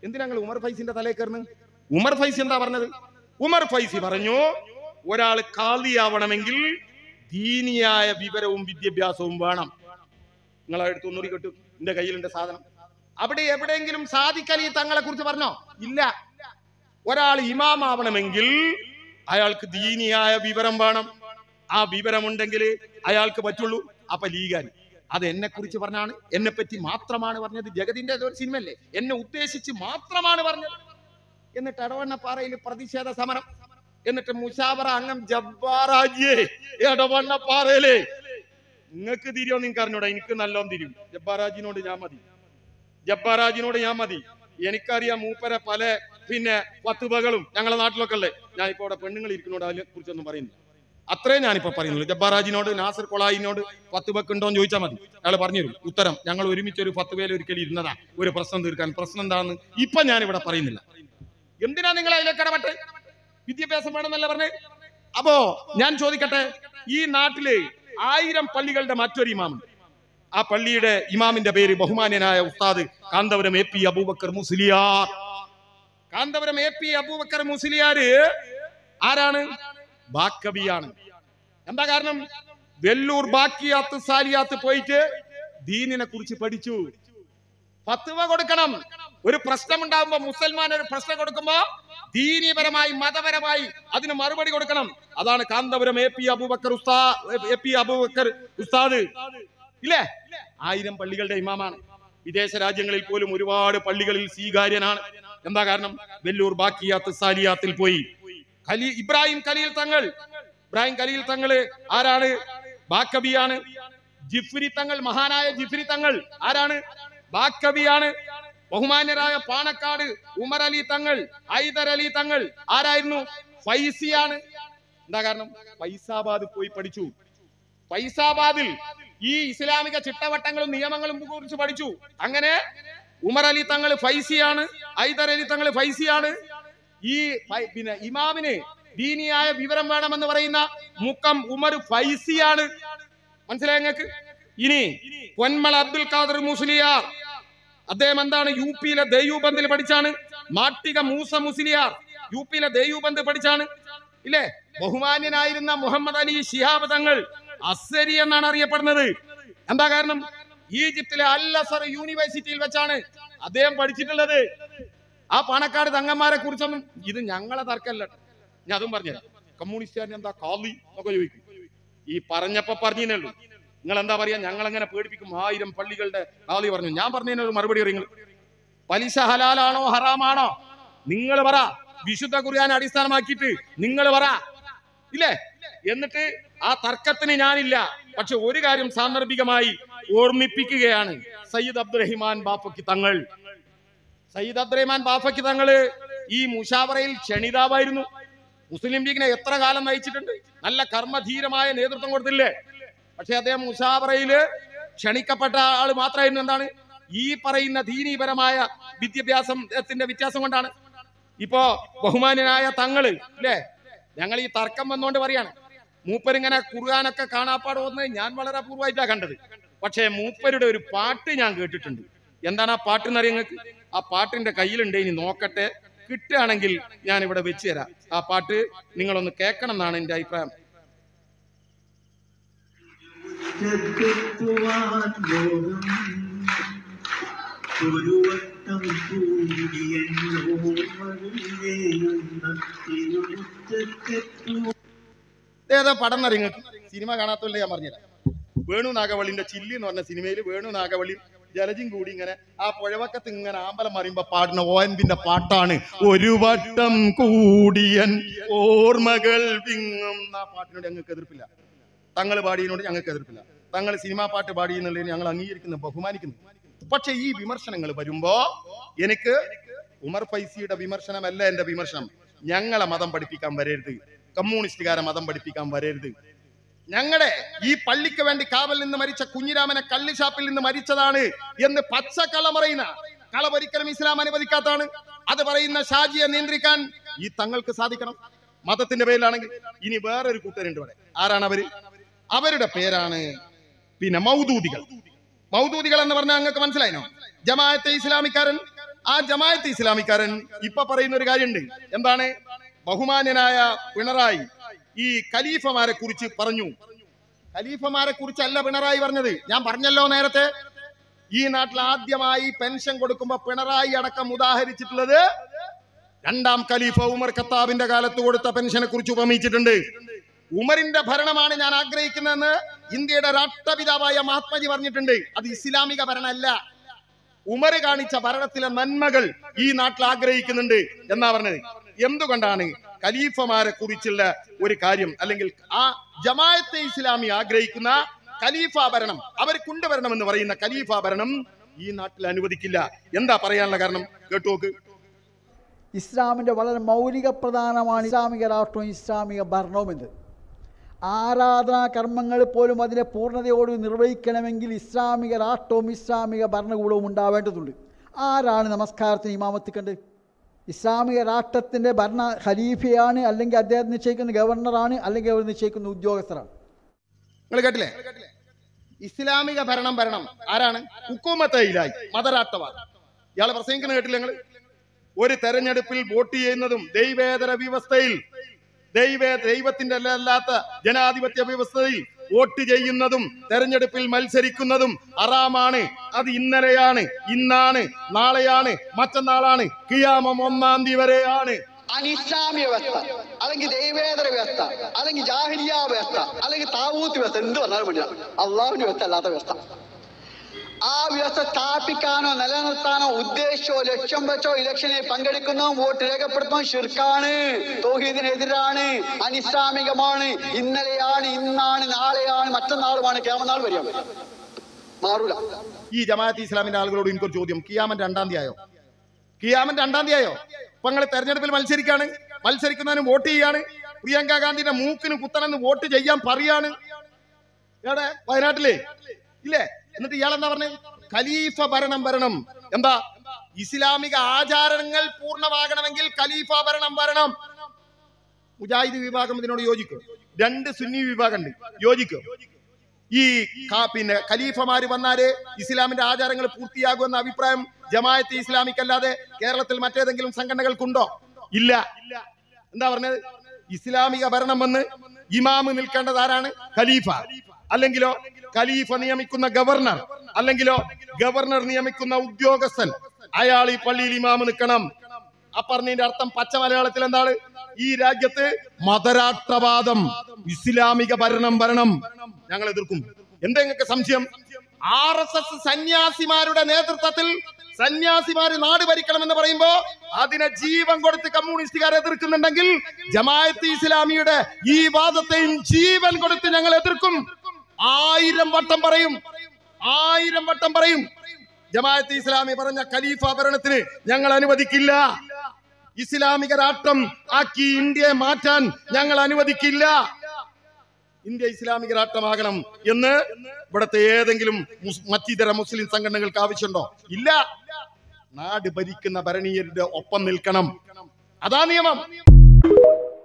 എന്തിനാ നിങ്ങൾ ഉമർ ഫൈസിന്റെ തലയിൽ കയറുന്നത് ഉമർ ഫൈസി എന്താ പറഞ്ഞത് ഉമർ ഫൈസി പറഞ്ഞു ഒരാൾ കാളിയാവണമെങ്കിൽ ദീനിയായ വിവരവും വിദ്യാഭ്യാസവും വേണം നിങ്ങളെ എടുത്ത് ഒന്നുകൂടി കിട്ടും എന്റെ കയ്യിലുണ്ട് സാധനം അവിടെ എവിടെയെങ്കിലും സാധിക്കലി തങ്ങളെ കുറിച്ച് പറഞ്ഞോ ഇല്ല ഒരാൾ ഇമാമാവണമെങ്കിൽ അയാൾക്ക് ദീനിയായ വിവരം വേണം ആ വിവരമുണ്ടെങ്കിൽ അയാൾക്ക് പറ്റുള്ളൂ അപ്പൊ ലീഗാൻ അത് എന്നെ കുറിച്ച് പറഞ്ഞാണ് എന്നെ പറ്റി മാത്രമാണ് പറഞ്ഞത് ജഗതിന്റെ ഒരു സിനിമയല്ലേ എന്നെ ഉദ്ദേശിച്ച് മാത്രമാണ് പറഞ്ഞത് എന്നിട്ട് എടവണ്ണപ്പാറയിൽ പ്രതിഷേധ സമരം എന്നിട്ട് മുഷാവറ അംഗം ജബ്ബാറാജിയെ എടവണ്ണപ്പാറയിലെ നിങ്ങൾക്ക് തിരിയോ നിങ്ങൾക്ക് അറിഞ്ഞൂടാ എനിക്ക് നല്ലോണം തിരിയും ജബ്ബാറാജിനോട് ഞാൻ മതി ജബ്ബാറാജിനോട് ഞാൻ മതി എനിക്കറിയാം മൂപ്പര പല പിന്നെ പത്തുവകളും ഞങ്ങളെ നാട്ടിലൊക്കെ ഉള്ളത് ഞാനിപ്പോ അവിടെ പെണ്ണുങ്ങൾ ഇരിക്കുന്നോട് അതിനെ കുറിച്ചൊന്നും പറയുന്നില്ല അത്രേ ഞാനിപ്പോ പറയുന്നുള്ളൂ ജബ്ബാറാജിനോട് നാസർ കൊളായിനോട് പത്ത് ബക്ക് ഉണ്ടോ എന്ന് ചോദിച്ചാൽ മതി അയാൾ പറഞ്ഞു തരും ഉത്തരം ഞങ്ങൾ ഒരുമിച്ച് ഒരു പത്ത് പേര് ഒരിക്കലും ഇരുന്നതാ ഒരു പ്രശ്നം തീർക്കാൻ പ്രശ്നം എന്താണെന്ന് ഇപ്പൊ ഞാൻ ഇവിടെ പറയുന്നില്ല എന്തിനാ നിങ്ങൾ അതിലേക്ക് ഇടപെട്ട് വിദ്യാഭ്യാസം വേണമെന്നല്ല പറഞ്ഞേ അപ്പോ ഞാൻ ചോദിക്കട്ടെ ഈ നാട്ടില് ആയിരം പള്ളികളുടെ മറ്റൊരു ഇമാമുണ്ട് ആ പള്ളിയുടെ ഇമാമിന്റെ പേര് ബഹുമാന്യനായ ഉസ്താദ് Kanthapuram A P Abubakar Musliyar Kanthapuram A P Abubakar Musliyar ആരാണ് ബാക്കവിയാണ് എന്താ കാരണം വെല്ലൂർ ബാക്കിയാത്ത് സാലിയാത്ത് പോയിട്ട് ദീനിനെ കുറിച്ച് പഠിച്ചു ഫത്വ കൊടുക്കണം ഒരു പ്രശ്നം ഉണ്ടാകുമ്പോ മുസൽമാൻ ഒരു പ്രശ്നം കൊടുക്കുമ്പോ ദീനീപരമായി മതപരമായി അതിന് മറുപടി കൊടുക്കണം അതാണ് കാന്തപുരം എ പി അബൂബക്കർ ഉസ്താ എ പി അബൂബക്കർ ഉസ്താദ് ഇല്ലേ ആയിരം പള്ളികളുടെ ഇമാമാണ് വിദേശ രാജ്യങ്ങളിൽ പോലും ഒരുപാട് പള്ളികളിൽ സ്വീകാര്യനാണ് എന്താ കാരണം വെല്ലൂർ ബാക്കിയാത്ത് സാലിയാത്തിൽ പോയി ഖലീ ഇബ്രാഹിം ഖലീൽ തങ്ങൾ ഇബ്രാഹിം ഖലീൽ തങ്ങള് ആരാണ് ബാക്കബിയാണ് ജിഫ്രി തങ്ങൾ മഹാനായ ജിഫ്രി തങ്ങൾ ആരാണ് ബാക്കബിയാണ് ബഹുമാന്യരായ പാണക്കാട് ഉമർ അലി തങ്ങൾ ഹൈദർ അലി തങ്ങൾ ആരായിരുന്നു ഫൈസിയാണ് എന്താ കാരണം ഫൈസാബാദ് പോയി പഠിച്ചു ഫൈസാബാദിൽ ഈ ഇസ്ലാമിക ചിട്ടവട്ടങ്ങളും നിയമങ്ങളും കുറിച്ച് പഠിച്ചു അങ്ങനെ ഉമർ അലി തങ്ങൾ ഫൈസിയാണ് ഹൈദർ അലി തങ്ങൾ ഫൈസിയാണ് ഈ ഫൈ- പിന്നെ ഇമാമിന് ദീനിയായ വിവരം വേണമെന്ന് പറയുന്ന മുക്കം ഉമർ ഫൈസിയാണ് മനസ്സിലായ നിങ്ങൾക്ക് ഇനി പൊന്മള അബ്ദുൽ ഖാദർ മുസ്ലിയാർ അദ്ദേഹം എന്താണ് യു പിയിലെ ദയൂബന്ദിൽ പഠിച്ചാണ് മാട്ടിക മൂസ മുസ്ലിയാർ യു പിയിലെ ദയൂബന്ദ് പഠിച്ചാണ് ഇല്ലേ ബഹുമാന്യനായിരുന്ന മുഹമ്മദ് അലി ശിഹാബ് തങ്ങൾ അസരി എന്നാണ് അറിയപ്പെടുന്നത് എന്താ കാരണം ഈജിപ്തിലെ അൽ അസർ യൂണിവേഴ്സിറ്റിയിൽ വെച്ചാണ് അദ്ദേഹം പഠിച്ചിട്ടുള്ളത് ആ പണക്കാട് തങ്ങന്മാരെ കുറിച്ചൊന്നും ഇത് ഞങ്ങളെ തർക്കമല്ല ഞാൻ അതും പറഞ്ഞുതരാം കമ്മ്യൂണിസ്റ്റുകാരൻ എന്താ കാളി എന്നൊക്കെ ചോദിക്കും ഈ പറഞ്ഞപ്പോ പറഞ്ഞില്ലല്ലോ നിങ്ങൾ എന്താ പറയാ ഞങ്ങൾ എങ്ങനെ പേടിപ്പിക്കും ആയിരം പള്ളികളുടെ കാളി പറഞ്ഞു ഞാൻ പറഞ്ഞതിന് ഒരു മറുപടി അറിയുങ്ങൾ പലിശ ഹലാലാണോ ഹറാമാണോ നിങ്ങൾ പറ വിശുദ്ധ ഖുർആൻ അടിസ്ഥാനമാക്കിയിട്ട് നിങ്ങൾ പറ ഇല്ലേ എന്നിട്ട് ആ തർക്കത്തിന് ഞാനില്ല പക്ഷെ ഒരു കാര്യം സാന്ദർഭികമായി ഓർമ്മിപ്പിക്കുകയാണ് സയ്യിദ് അബ്ദുറഹിമാൻ ബാപ്പയ്ക്ക് തങ്ങൾ സയ്യിദ് അബ്ദുറഹിമാൻ ബാഫയ്ക്ക് തങ്ങള് ഈ മുഷാവറയിൽ ക്ഷണിതാവായിരുന്നു മുസ്ലിം ലീഗിനെ എത്ര കാലം നയിച്ചിട്ടുണ്ട് നല്ല കർമ്മധീരമായ നേതൃത്വം കൊടുത്തില്ലേ പക്ഷെ അദ്ദേഹം മുഷാവറയില് ക്ഷണിക്കപ്പെട്ട ആള് മാത്രമായിരുന്നു എന്താണ് ഈ പറയുന്ന ദീനീപരമായ വിദ്യാഭ്യാസത്തിന്റെ വ്യത്യാസം കൊണ്ടാണ് ഇപ്പോ ബഹുമാന്യനായ തങ്ങള് അല്ലേ ഞങ്ങൾ ഈ തർക്കം വന്നുകൊണ്ട് പറയാണ് മൂപ്പരിങ്ങനെ ഖുർആാനൊക്കെ കാണാപ്പാട് വന്നത് ഞാൻ വളരെ അപൂർവമായിട്ടാണ് കണ്ടത് പക്ഷേ മൂപ്പരുടെ ഒരു പാട്ട് ഞാൻ കേട്ടിട്ടുണ്ട് എന്താണ് ആ പാട്ട് എന്നറിയാം നിങ്ങൾക്ക് ആ പാട്ടിന്റെ കയ്യിലുണ്ട് ഇനി നോക്കട്ടെ കിട്ടുകയാണെങ്കിൽ ഞാൻ ഇവിടെ വെച്ച് തരാം ആ പാട്ട് നിങ്ങളൊന്ന് കേൾക്കണം എന്നാണ് എന്റെ അഭിപ്രായം മുറ്റത്തെത്തുവാൻ മോഹം ഒരു വട്ടം കൂടിയ ഓർമ്മകളിലേയുന്ന തിരുമുറ്റത്തെത്തുവാൻ ഏതോ പടം എന്നറിയാം നിങ്ങൾക്ക് സിനിമ കാണാത്തല്ലേ ഞാൻ പറഞ്ഞുതരാം വേണു നാഗവള്ളിന്റെ ചില്ലി എന്ന് പറഞ്ഞ സിനിമയിൽ വേണു നാഗവള്ളി ജലജും കൂടി ഇങ്ങനെ ആ പുഴവക്കത്ത് ഇങ്ങനെ ആമ്പലം മറിയുമ്പോ പാടുന്ന ഓ എൻപിന്റെ പാട്ടാണ് ഒരു വട്ടം കൂടിയൻ ഓർമ്മകൾ വിങ്ങും ആ പാട്ടിനോട് ഞങ്ങൾക്ക് എതിർപ്പില്ല തങ്ങൾ പാടിയതിനോട് ഞങ്ങൾക്ക് എതിർപ്പില്ല തങ്ങൾ സിനിമാ പാട്ട് പാടിയെന്നുള്ളതിന് ഞങ്ങൾ അംഗീകരിക്കുന്നു ബഹുമാനിക്കുന്നു പക്ഷെ ഈ വിമർശനങ്ങൾ വരുമ്പോ എനിക്ക് ഉമർ ഫൈസിയുടെ വിമർശനമല്ല എന്റെ വിമർശനം ഞങ്ങളെ മതം പഠിപ്പിക്കാൻ വരരുത് കമ്മ്യൂണിസ്റ്റുകാരെ മതം പഠിപ്പിക്കാൻ വരരുത് ഞങ്ങളുടെ ഈ പള്ളിക്ക് വേണ്ടി കാവൽ നിന്ന് മരിച്ച കുഞ്ഞിരാമനെ കള്ളിഷാപ്പിൽ നിന്ന് മരിച്ചതാണ് എന്ന് പച്ചക്കള പറയുന്ന കളപൊരിക്കലും ഇസ്ലാം അനുവദിക്കാത്തതാണ് അത് പറയുന്ന ഷാജിയെ നിയന്ത്രിക്കാൻ ഈ തങ്ങൾക്ക് സാധിക്കണം മതത്തിന്റെ പേരിലാണെങ്കിൽ ഇനി വേറൊരു കൂട്ടരുണ്ട് ഇവിടെ ആരാണ് അവര് അവരുടെ പേരാണ് പിന്നെ മൗദൂദികൾ മൗദൂദികൾ എന്ന് പറഞ്ഞാൽ നിങ്ങൾക്ക് മനസ്സിലായിനോ ജമാഅത്തെ ഇസ്ലാമിക്കാരൻ ആ ജമായത്ത് ഇസ്ലാമിക്കാരൻ ഇപ്പൊ പറയുന്ന ഒരു കാര്യമുണ്ട് എന്താണ് ബഹുമാന്യനായ പിണറായി ഈ ഖലീഫമാരെ കുറിച്ച് പറഞ്ഞു ഖലീഫമാരെ കുറിച്ചല്ല പിണറായി പറഞ്ഞത് ഞാൻ പറഞ്ഞല്ലോ നേരത്തെ ഈ നാട്ടിൽ ആദ്യമായി പെൻഷൻ കൊടുക്കുമ്പോ പിണറായി അടക്കം ഉദാഹരിച്ചിട്ടുള്ളത് രണ്ടാം ഖലീഫ ഉമർ ഖത്താബിന്റെ കാലത്ത് കൊടുത്ത പെൻഷനെ കുറിച്ച് ഉപമിച്ചിട്ടുണ്ട് ഉമറിന്റെ ഭരണമാണ് ഞാൻ ആഗ്രഹിക്കുന്നതെന്ന് ഇന്ത്യയുടെ രാഷ്ട്രപിതാവായ മഹാത്മജി പറഞ്ഞിട്ടുണ്ട് അത് ഇസ്ലാമിക ഭരണമല്ല ഉമർ കാണിച്ച ഭരണത്തിലെ നന്മകൾ ഈ നാട്ടിൽ ആഗ്രഹിക്കുന്നുണ്ട് എന്നാ പറഞ്ഞത് എന്തുകൊണ്ടാണ് ഖലീഫമാരെ കുറിച്ചുള്ള ഒരു കാര്യം അല്ലെങ്കിൽ ആ ജമായത്തെ ഇസ്ലാമി ആഗ്രഹിക്കുന്ന ഖലീഫ ഭരണം അവർ കൊണ്ടുവരണം എന്ന് പറയുന്ന ഖലീഫ ഭരണം ഈ നാട്ടിൽ അനുവദിക്കില്ല എന്താ പറയാനുള്ള കാരണം കേട്ടു നോക്ക് ഇസ്ലാമിൻ്റെ വളരെ മൗലിക പ്രധാനമാണ് ഇസ്ലാമിക രാഷ്ട്രവും ഇസ്ലാമിക ഭരണവും എന്ന് ആരാധനാ കർമ്മങ്ങൾ പോലും അതിനെ പൂർണ്ണതയോട് നിർവഹിക്കണമെങ്കിൽ ഇസ്ലാമിക രാഷ്ട്രവും ഇസ്ലാമിക ഭരണകൂടവും ഉണ്ടാവേണ്ടതുണ്ട് ആരാണ് നമസ്കാരത്തിന് ഇമാമത്ത് കണ്ട് ഇസ്ലാമിക രാഷ്ട്രത്തിൻ്റെ ഭരണ ഖലീഫയാണ് അല്ലെങ്കിൽ അദ്ദേഹം നിശ്ചയിക്കുന്ന ഗവർണറാണ് അല്ലെങ്കിൽ അവർ നിശ്ചയിക്കുന്ന ഉദ്യോഗസ്ഥരാണ് നിങ്ങൾ കേട്ടില്ലേ ഇസ്ലാമിക ഭരണം ഭരണം ആരാണ് ഹുക്കൂമത്തയിലായി മതരാഷ്ട്രവാദം ഇയാളെ പ്രസംഗിക്കുന്ന കേട്ടില്ല നിങ്ങൾ ഒരു തെരഞ്ഞെടുപ്പിൽ വോട്ട് ചെയ്യുന്നതും ദൈവേതര വ്യവസ്ഥയിൽ ദൈവ ദൈവത്തിന്റെ അല്ലാത്ത ജനാധിപത്യ വ്യവസ്ഥയിൽ വോട്ട് ചെയ്യുന്നതും തെരഞ്ഞെടുപ്പിൽ മത്സരിക്കുന്നതും അറാമാണ് അത് ഇന്നലെയാണ് ഇന്നാണ് നാളെയാണ് മറ്റന്നാളാണ് കിയാമം ഒന്നാം തീയതി വരെയാണ് അനിസ്ലാമിക വ്യവസ്ഥ അല്ലെങ്കിൽ ദൈവേതര വ്യവസ്ഥ അല്ലെങ്കിൽ ജാഹിലിയ വ്യവസ്ഥ അല്ലെങ്കിൽ താവൂത്ത് വ്യവസ്ഥ എന്ത് പറഞ്ഞാലും വേണ്ടില്ല അള്ളാഹുവിന്റെ വ്യവസ്ഥ അല്ലാത്ത വ്യവസ്ഥ ആ വ്യവസ്ഥ സ്ഥാപിക്കാനോ നിലനിർത്താനോ ഉദ്ദേശിച്ചോ ലക്ഷ്യം വെച്ചോ ഇലക്ഷനിൽ പങ്കെടുക്കുന്നോ വോട്ട് രേഖപ്പെടുത്തുന്നോ ഷിർക്കാണ് തോഹീദിനെതിരാണ് അനിസ്ലാമികമാണ് ഇന്നലെയാണ് ഇന്നാണ് നാളെയാണ് മറ്റന്നാളുമാണ് കേമനാൾ വരിക മാറൂല ഈ ജമാഅത്ത് ഇസ്ലാമിന്റെ ആളുകളോട് എനിക്കൊരു ചോദ്യം കിയാമൻ രണ്ടാം തീയതി ആയോ കിയാമൻ രണ്ടാം തീയതി ആയോ ഇപ്പൊ നിങ്ങൾ തെരഞ്ഞെടുപ്പിൽ മത്സരിക്കാണ് മത്സരിക്കുന്നതിന് വോട്ട് ചെയ്യാണ് പ്രിയങ്ക ഗാന്ധിന്റെ മൂക്കിന് കുത്തണെന്ന് വോട്ട് ചെയ്യാൻ പറയാണ് എവിടെ വയനാട്ടിലെ ഇല്ലേ എന്നിട്ട് ഇയാൾ എന്താ പറഞ്ഞത് ഖലീഫ ഭരണം ഭരണം എന്താ ഇസ്ലാമിക ആചാരങ്ങൾ പൂർണ്ണമാകണമെങ്കിൽ ഖലീഫ ഭരണം ഭരണം മുജാഹിദ് വിഭാഗം ഇതിനോട് യോജിക്കും രണ്ട് സുന്നി വിഭാഗം ഉണ്ട് യോജിക്കും ഈ ക- പിന്നെ ഖലീഫമാര് വന്നാല് ഇസ്ലാമിന്റെ ആചാരങ്ങൾ പൂർത്തിയാകുമെന്ന അഭിപ്രായം ജമായത്ത് ഇസ്ലാമിക്കല്ലാതെ കേരളത്തിൽ മറ്റേതെങ്കിലും സംഘടനകൾക്കുണ്ടോ ഇല്ല എന്താ പറഞ്ഞത് ഇസ്ലാമിക ഭരണം വന്ന് ഇമാമ് നിൽക്കേണ്ടത് ആരാണ് ഖലീഫ അല്ലെങ്കിലോ ഖലീഫ നിയമിക്കുന്ന ഗവർണർ അല്ലെങ്കിലോ ഗവർണർ നിയമിക്കുന്ന ഉദ്യോഗസ്ഥൻ അയാൾ ഈ പള്ളിയിൽ ഇമാമ് നിൽക്കണം ആ പറഞ്ഞതിന്റെ അർത്ഥം പച്ച മലയാളത്തിൽ എന്താണ് ഈ രാജ്യത്ത് മതരാഷ്ട്രവാദം ഇസ്ലാമിക ഭരണം ഭരണം ഞങ്ങൾ എതിർക്കും എന്താ നിങ്ങൾക്ക് സംശയം ആർ എസ് എസ് സന്യാസിമാരുടെ നേതൃത്വത്തിൽ സന്യാസിമാര് നാട് ഭരിക്കണം എന്ന് പറയുമ്പോ അതിനെ ജീവൻ കൊടുത്ത് കമ്മ്യൂണിസ്റ്റുകാർ എതിർക്കുന്നുണ്ടെങ്കിൽ ജമായത്ത് ഇസ്ലാമിയുടെ ഈ വാദത്തെയും ജീവൻ കൊടുത്ത് ഞങ്ങൾ എതിർക്കും ആയിരം വട്ടം പറയും ആയിരം വട്ടം പറയും ജമാഅത്ത് ഇസ്ലാമി പറഞ്ഞ ഖലീഫ ഭരണത്തിന് ഞങ്ങൾ അനുവദിക്കില്ല ഇസ്ലാമിക രാഷ്ട്രം ആക്കി ഇന്ത്യയെ മാറ്റാൻ ഞങ്ങൾ അനുവദിക്കില്ല ഇന്ത്യ ഇസ്ലാമിക രാഷ്ട്രമാകണം എന്ന് ഇവിടുത്തെ ഏതെങ്കിലും മുസ്- മറ്റിതര മുസ്ലിം സംഘടനകൾക്ക് ആവശ്യമുണ്ടോ ഇല്ല നാട് ഭരിക്കുന്ന ഭരണീയരുടെ ഒപ്പം നിൽക്കണം അതാ നിയമം